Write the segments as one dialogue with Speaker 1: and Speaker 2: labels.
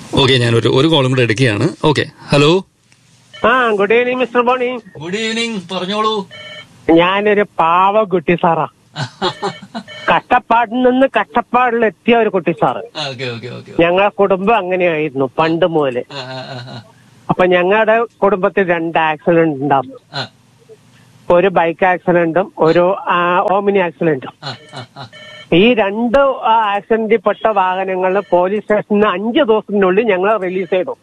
Speaker 1: Okay ഞാനൊരു ഒരു കോളും കൂടെ എടുക്കുകയാണ് ഓക്കെ ഹലോ
Speaker 2: ആ good evening mister Boney
Speaker 1: good evening പറഞ്ഞോളൂ
Speaker 2: ഞാനൊരു പാവ കുട്ടി സാറാ കഷ്ടപ്പാടിൽ നിന്ന് കഷ്ടപ്പാടിലെത്തിയ ഒരു കുട്ടി സാറ്
Speaker 1: ഓക്കെ ഓക്കെ ഓക്കെ
Speaker 2: ഞങ്ങളുടെ കുടുംബം അങ്ങനെയായിരുന്നു പണ്ട് മുതല് അപ്പൊ ഞങ്ങളുടെ കുടുംബത്തിൽ രണ്ട് ആക്സിഡന്റ് ഉണ്ടായിരുന്നു ഒരു ബൈക്ക് ആക്സിഡന്റും ഒരു ആ, ഓമിനി ആക്സിഡന്റും ഈ രണ്ട് ആക്സിഡന്റിൽ പെട്ട വാഹനങ്ങൾ പോലീസ് സ്റ്റേഷനിൽ അഞ്ചു ദിവസത്തിനുള്ളിൽ ഞങ്ങൾ റിലീസ് ചെയ്തു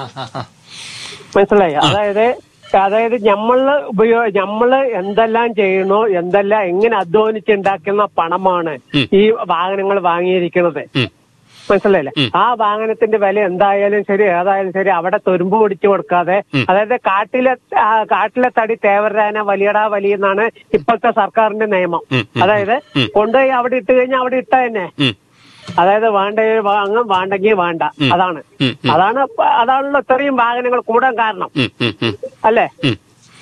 Speaker 2: മനസ്സിലായി അതായത് അതായത് നമ്മള് ഉപയോഗ നമ്മള് എന്തെല്ലാം ചെയ്യണോ എന്തെല്ലാം എങ്ങനെ അധ്വാനിച്ചുണ്ടാക്കുന്ന പണമാണ്
Speaker 1: ഉം.
Speaker 2: ഈ വാഹനങ്ങൾ വാങ്ങിയിരിക്കുന്നത്
Speaker 1: ഉം.
Speaker 2: മനസ്സിലായില്ലേ
Speaker 1: ഉം.
Speaker 2: ആ വാഹനത്തിന്റെ വില എന്തായാലും ശരി ഏതായാലും ശരി അവിടെ തുരുമ്പ് പിടിച്ചു കൊടുക്കാതെ
Speaker 1: ഉം.
Speaker 2: അതായത് കാട്ടിലെ ആ, കാട്ടിലെ തടി തേവരാന വലിയടാ വലിയ എന്നാണ് ഇപ്പോഴത്തെ സർക്കാരിന്റെ നിയമം
Speaker 1: ഉം, ഉം,
Speaker 2: അതായത്
Speaker 1: ഉം.
Speaker 2: കൊണ്ടുപോയി അവിടെ ഇട്ട് കഴിഞ്ഞാൽ അവിടെ ഇട്ട തന്നെ
Speaker 1: ഉം.
Speaker 2: അതായത് വേണ്ടെങ്കിൽ വാങ്ങാം വേണ്ടെങ്കിൽ വേണ്ട
Speaker 1: ഉം.
Speaker 2: അതാണ്
Speaker 1: ഉം, ഉം.
Speaker 2: അതാണ് പ- അതാണല്ലോ ഇത്രയും വാഹനങ്ങൾ കൂടാൻ കാരണം
Speaker 1: ഉം, ഉം, ഉം,
Speaker 2: അല്ലേ
Speaker 1: ഉം.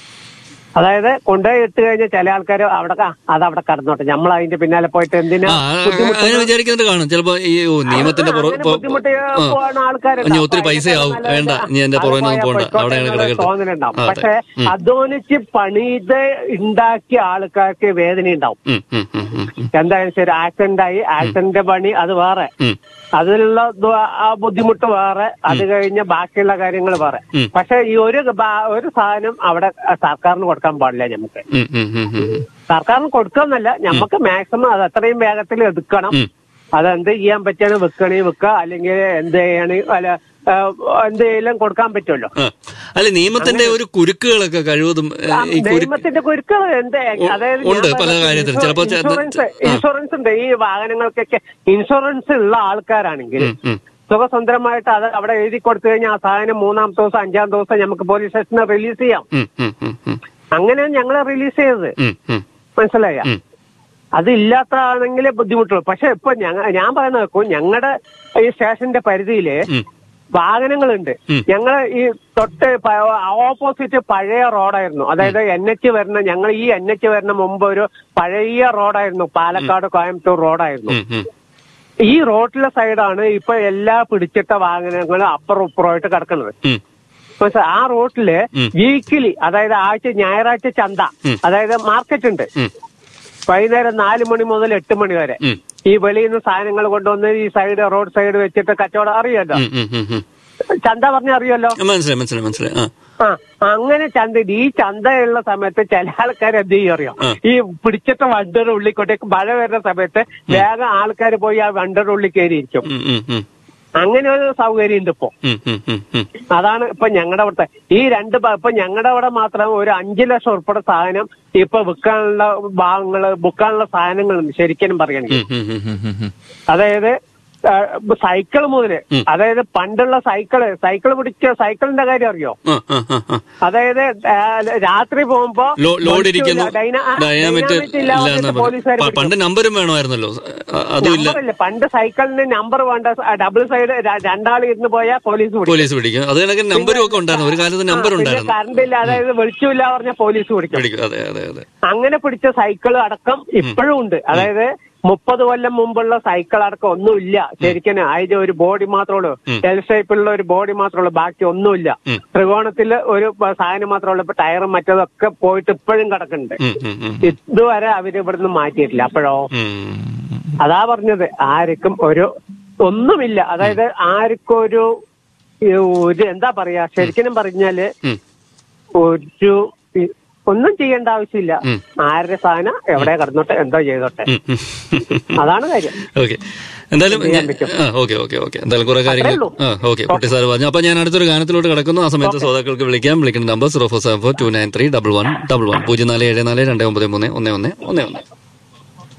Speaker 2: അതായത് കൊണ്ടുപോയി ഇട്ട് കഴിഞ്ഞാൽ ചില ആൾക്കാർ അവിടെ ക- അത് അവിടെ കടന്നോട്ടെ നമ്മൾ അതിന്റെ പിന്നാലെ പോയിട്ട് എന്തിനാ
Speaker 1: ആ
Speaker 2: ബുദ്ധിമുട്ട്
Speaker 1: അങ്ങനെ വിചാരിക്കുന്നുണ്ട് കാണും ചിലപ്പോ ഈ ഓ, നിയമത്തിന്റെ പുറ-
Speaker 2: അങ്ങനെ
Speaker 1: പോ-
Speaker 2: ബുദ്ധിമുട്ട്
Speaker 1: ആ.
Speaker 2: പോണ ആൾക്കാരുണ്ട്.
Speaker 1: ഇനി ഒത്തിരി
Speaker 2: അപ്പൊ
Speaker 1: പൈസയാവും
Speaker 2: അതിനേക്കാൾ
Speaker 1: വേണ്ട
Speaker 2: നല്ലത്
Speaker 1: ഇനി എന്റെ
Speaker 2: അത്
Speaker 1: പുറകെ ഒന്നും
Speaker 2: പോയാൽ
Speaker 1: പോണ്ട
Speaker 2: പോയിക്കോട്ടെ
Speaker 1: അവിടെയാണ്
Speaker 2: എന്നുള്ള
Speaker 1: കിടക്കട്ടെ
Speaker 2: തോന്നലുണ്ടാവും
Speaker 1: അതെ.
Speaker 2: പക്ഷെ
Speaker 1: ഉം.
Speaker 2: അധ്വാനിച്ച് പണിത് ഉണ്ടാക്കിയ ആൾക്കാർക്ക് വേദന ഉണ്ടാവും
Speaker 1: ഉം, ഉം, ഉം, ഉം, ഉം.
Speaker 2: എന്തായാലും ശരി ആക്സിഡന്റ് ആയി ആക്സിഡന്റ് പണി അത് വേറെ
Speaker 1: ഉം.
Speaker 2: അതിലുള്ള ദു- ആ ബുദ്ധിമുട്ട് വേറെ അത് കഴിഞ്ഞ് ബാക്കിയുള്ള കാര്യങ്ങൾ വേറെ
Speaker 1: ഉം.
Speaker 2: പക്ഷെ ഈ ഒരു ബാ- ഒരു സാധനം അവിടെ സർക്കാരിന് കൊടുക്കാൻ പാടില്ല നമുക്ക്
Speaker 1: ഉം, ഉം, ഉം, ഉം, ഉം.
Speaker 2: സർക്കാരിന് കൊടുക്കുന്നില്ല നമുക്ക് മാക്സിമം അത് അത്രയും വേഗത്തിൽ എടുക്കണം
Speaker 1: ഉം.
Speaker 2: അതെന്ത് ചെയ്യാൻ പറ്റാണ് വെക്കണേ വെക്കുക അല്ലെങ്കിൽ എന്ത് ചെയ്യണേ അല്ല ആ, എന്ത് ചെയ്യലും കൊടുക്കാൻ പറ്റുമല്ലോ
Speaker 1: ആ. അല്ല നിയമത്തിന്റെ ഒരു കുരുക്കുകളൊക്കെ കഴിവതും ഏ,
Speaker 2: ആ,
Speaker 1: ഈ കുരുക്ക്
Speaker 2: നിയമത്തിന്റെ കുരുക്കൾ എന്ത്
Speaker 1: ഉ-
Speaker 2: അതായത്
Speaker 1: ഉണ്ട്
Speaker 2: ഞാൻ
Speaker 1: പല
Speaker 2: പറഞ്ഞ
Speaker 1: കാര്യത്തിലും. ചിലപ്പോ ചെ-
Speaker 2: ഇൻഷുറൻസ്
Speaker 1: ആ.
Speaker 2: ഇൻഷുറൻസ് ഉണ്ട് ഈ വാഹനങ്ങൾക്കൊക്കെ ഇൻഷുറൻസ് ഉള്ള ആൾക്കാരാണെങ്കിൽ
Speaker 1: ഉം, ഉം.
Speaker 2: സുഖസുന്ദരമായിട്ട് അത് അവിടെ എഴുതി കൊടുത്തു കഴിഞ്ഞാൽ ആ സാധനം മൂന്നാം ദിവസം അഞ്ചാം ദിവസം നമുക്ക് പോലീസ് സ്റ്റേഷനിൽ റിലീസ് ചെയ്യാം
Speaker 1: ഉം, ഉം, ഉം, ഉം.
Speaker 2: അങ്ങനെയാണ് ഞങ്ങൾ റിലീസ് ചെയ്തത്
Speaker 1: ഉം, ഉം,
Speaker 2: മനസ്സിലായ
Speaker 1: ഉം.
Speaker 2: അതില്ലാത്തതാണെങ്കിൽ ബുദ്ധിമുട്ടുള്ളൂ പക്ഷെ ഇപ്പൊ ഞങ്ങ ഞാൻ പറയുന്നത് നോക്കൂ ഞങ്ങളുടെ ഈ സ്റ്റേഷന്റെ പരിധിയില്
Speaker 1: ഉം.
Speaker 2: വാഹനങ്ങളുണ്ട്
Speaker 1: ഉം.
Speaker 2: ഞങ്ങൾ ഈ തൊട്ട് ഓപ്പോസിറ്റ് പഴയ റോഡായിരുന്നു അതായത് എൻ എച്ച് വരുന്ന ഞങ്ങൾ ഈ എൻ എച്ച് വരുന്ന മുമ്പ് ഒരു പഴയ റോഡായിരുന്നു പാലക്കാട് കോയമ്പത്തൂർ റോഡായിരുന്നു
Speaker 1: ഉം, ഉം.
Speaker 2: ഈ റോഡിലെ സൈഡാണ് ഇപ്പൊ എല്ലാ പിടിച്ചിട്ട വാഹനങ്ങളും അപ്പുറം ഇപ്പുറമായിട്ട് കിടക്കുന്നത്
Speaker 1: ഉം.
Speaker 2: പക്ഷെ ആ റോഡില്
Speaker 1: ഉം.
Speaker 2: വീക്കിലി അതായത് ആഴ്ച ഞായറാഴ്ച ചന്ത
Speaker 1: ഉം.
Speaker 2: അതായത് മാർക്കറ്റ് ഉണ്ട്
Speaker 1: ഉം.
Speaker 2: വൈകുന്നേരം നാല് മണി മുതൽ എട്ട് മണി വരെ
Speaker 1: ഉം.
Speaker 2: ഈ വെളിയിൽ നിന്ന് സാധനങ്ങൾ കൊണ്ടുവന്ന് ഈ സൈഡ് റോഡ് സൈഡ് വെച്ചിട്ട് കച്ചവടം അറിയാലോ
Speaker 1: ഉം, ഉം, ഉം, ഉം.
Speaker 2: ചന്ത പറഞ്ഞ അറിയാലോ
Speaker 1: ആ, മനസ്സിലായി മനസ്സിലായി മനസ്സിലായി ആ
Speaker 2: ആ അങ്ങനെ ചന്ത ഈ ചന്തയുള്ള സമയത്ത് ചില ആൾക്കാർ എന്ത് ചെയ്യും അറിയോ
Speaker 1: ആ.
Speaker 2: ഈ പിടിച്ചിട്ട വണ്ടിയുടെ ഉള്ളിക്കോട്ടേക്ക് മഴ വരുന്ന സമയത്ത് വേഗം ആൾക്കാർ പോയി ആ വണ്ടിയുടെ ഉള്ളിൽ കയറിയിരിക്കും
Speaker 1: ഉം, ഉം, ഉം.
Speaker 2: അങ്ങനെ ഒരു സൗകര്യം ഉണ്ട് ഇപ്പോ
Speaker 1: ഉം, ഉം, ഉം, ഉം.
Speaker 2: അതാണ് ഇപ്പൊ ഞങ്ങളുടെ അവിടുത്തെ ഈ രണ്ട് ബ- ഇപ്പൊ ഞങ്ങളുടെ അവിടെ മാത്രം ഒരു അഞ്ചു ലക്ഷം ഉൾപ്പെടെ സാധനം ഇപ്പൊ വിൽക്കാനുള്ള ഭാഗങ്ങള് വിൽക്കാനുള്ള സാധനങ്ങളുണ്ട് ശരിക്കും പറയുകയാണെങ്കിൽ
Speaker 1: ഉം, ഉം, ഉം, ഉം, ഉം.
Speaker 2: അതായത് സൈക്കിൾ മുതല്
Speaker 1: ഉം.
Speaker 2: അതായത് പണ്ടുള്ള സൈക്കിള് സൈക്കിൾ പിടിച്ച സൈക്കിളിന്റെ കാര്യം അറിയോ
Speaker 1: ആ, ആ, ആ, ആ.
Speaker 2: അതായത് ആ, രാത്രി പോകുമ്പോ
Speaker 1: ലോ- ലോഡ് ഇരിക്കുന്നു
Speaker 2: ഡൈന- ആ,
Speaker 1: ഡയാമറ്റ്
Speaker 2: ഡൈനാമിറ്റ് ഇല്ലാതെ
Speaker 1: ഇല്ലാന്ന്
Speaker 2: പോലീസുകാർ
Speaker 1: പ- പണ്ട് നമ്പരും വേണമായിരുന്നല്ലോ അ- അതും ഇല്ല
Speaker 2: നമ്പറില്ല പണ്ട് സൈക്കിളിന് നമ്പർ വേണ്ട ഡബിൾ സൈഡ് രണ്ടാൾ ഇരുന്ന് പോയാൽ പോലീസ് പിടിക്കും
Speaker 1: പോലീസ് പിടിക്കും അത് കണക്കിന് നമ്പരും ഒക്കെ ഉണ്ടായിരുന്നു ഒരു കാലത്ത് നമ്പർ
Speaker 2: പിന്നെ
Speaker 1: ഉണ്ടായിരുന്നു
Speaker 2: കറണ്ട് ഇല്ല അതായത് വെളിച്ചമില്ല പറഞ്ഞ പോലീസ് പിടിക്കും
Speaker 1: പിടിക്കും അതെ അതെ അതെ
Speaker 2: അങ്ങനെ പിടിച്ച സൈക്കിൾ അടക്കം ഇപ്പോഴും ഉണ്ട് അതായത് മുപ്പത് കൊല്ലം മുമ്പുള്ള സൈക്കിൾ അടക്കം ഒന്നുമില്ല ശരിക്കും അതിന്റെ ഒരു ബോഡി മാത്രമേ ഉള്ളൂ
Speaker 1: ഉം.
Speaker 2: എൽ ഷേപ്പിലുള്ള ഒരു ബോഡി മാത്രമേ ഉള്ളൂ ബാക്കി ഒന്നുമില്ല
Speaker 1: ഉം.
Speaker 2: ത്രികോണത്തിൽ ഒരു പ- സാധനം മാത്രമേ ഉള്ളൂ ഇപ്പൊ ടയറും മറ്റതൊക്കെ പോയിട്ട് ഇപ്പോഴും കിടക്കുന്നുണ്ട്
Speaker 1: ഉം, ഉം, ഉം.
Speaker 2: ഇതുവരെ അവര് ഇവിടുന്ന് മാറ്റിയിട്ടില്ല അപ്പോഴോ
Speaker 1: ഉം.
Speaker 2: അതാ പറഞ്ഞത് ആർക്കും ഒരു ഒന്നുമില്ല അതായത് ആർക്കും ഒരു ഈ ഒരു എന്താ പറയാ ശരിക്കും പറഞ്ഞാല്
Speaker 1: ഉം.
Speaker 2: ഒരു ഈ ഒന്നും ചെയ്യേണ്ട ആവശ്യമില്ല
Speaker 1: ഉം.
Speaker 2: ആരുടെ സാധനം എവിടെ കിടന്നോട്ടെ എന്തോ ചെയ്തോട്ടെ
Speaker 1: ഉം, ഉം.
Speaker 2: അതാണ് കാര്യം
Speaker 1: ഓക്കെ എന്തായാലും
Speaker 2: ചെയ്യാൻ
Speaker 1: ഞാൻ-
Speaker 2: പറ്റും.
Speaker 1: ആ ഓക്കെ ഓക്കെ ഓക്കെ എന്തായാലും കുറെ കാര്യങ്ങൾ
Speaker 2: ഉള്ളൂ.
Speaker 1: ആ ഓക്കെ കുട്ടി സാർ പറഞ്ഞു അപ്പൊ ഞാൻ അടുത്തൊരു ഗാനത്തിലോട്ട് കിടക്കുന്നു ആ സമയത്ത് ശ്രോതാക്കൾക്ക് വിളിക്കാം വിളിക്കുന്ന number zero four seven four two nine three double one double one പൂജ്യം നാല് ഏഴ് നാല് രണ്ട് ഒമ്പത് മൂന്ന് ഒന്ന് ഒന്ന് ഒന്ന് ഒന്ന്